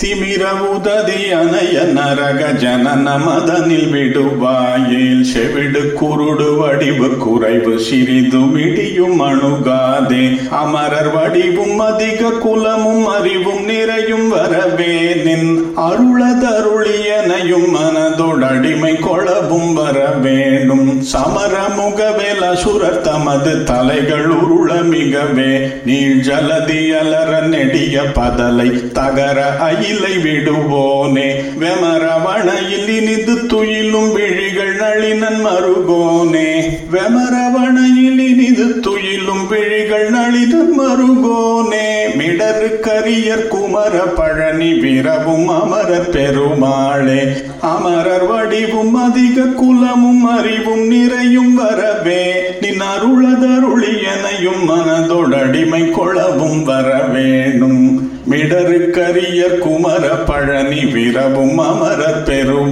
திமிர உததி அணைய நரக ஜனன மதனில் விடுவாயேல் செவிடு குருடு வடிவு குறைவு சிறிதும் இடியும் அணுகாதே அமரர் வடிவும் அதிக குலமும் அறிவும் நிறையும் வரவே நின் அருளதருளியனையும் மனதோடடிமை கொளவும் வர வேண்டும் சமரமுகவேல் அசுரர் தமது தலைகள் உருள மிகவே நீள் ஜலதி அலர நெடிய பதலை தகர அயிலை விடுவோனே வெமரவணையில் இனிது துயிலும் விழிகள் நளினன் மருகோனே வெமரவணையில் இனிது துயிலும் விழிகள் நளினன் மருகோனே மிடரு கரியர் குமர பழனி விரவும் அமரர் பெருமாளே அமரர் வடிவும் அதிக குலமும் அறிவும் நிறையும் வரவே நின் அருளதருளியனையும் மனதோடடிமை கொளவும் வர வேணும் மிடரு கரியர் குமர பழனி விரவும் அமரர் பெருமாளே